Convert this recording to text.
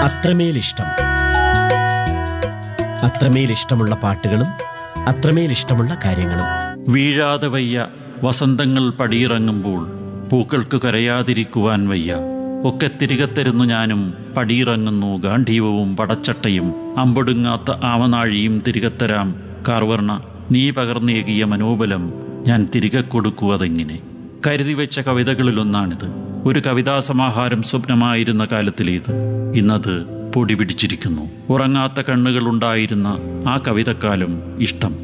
അത്രമേൽ ഇഷ്ടം അത്രമേൽ ഇഷ്ടമുള്ള പാട്ടുകളും അത്രമേൽ ഇഷ്ടമുള്ള കാര്യങ്ങളും വീഴാതെ വയ്യ വസന്തങ്ങൾ പടിയിറങ്ങുമ്പോൾ പൂക്കൾക്ക് കരയാതിരിക്കുവാൻ വയ്യ ഒക്കെ തിരികെ തരുന്നു ഞാനും പടിയിറങ്ങുന്നു ഗാന്ധീവവും പടച്ചട്ടയും അമ്പൊടുങ്ങാത്ത ആമനാഴിയും തിരികെ തരാം കാർവർണ നീ പകർന്നേകിയ മനോബലം ഞാൻ തിരികെ കൊടുക്കുവതെങ്ങനെ കരുതി വെച്ച കവിതകളിലൊന്നാണിത് ഒരു കവിതാ സമാഹാരം സ്വപ്നമായിരുന്ന കാലത്തിലേത് ഇന്നത് പൊടി പിടിച്ചിരിക്കുന്നു ഉറങ്ങാത്ത കണ്ണുകളുണ്ടായിരുന്ന ആ കവിതക്കാലം ഇഷ്ടം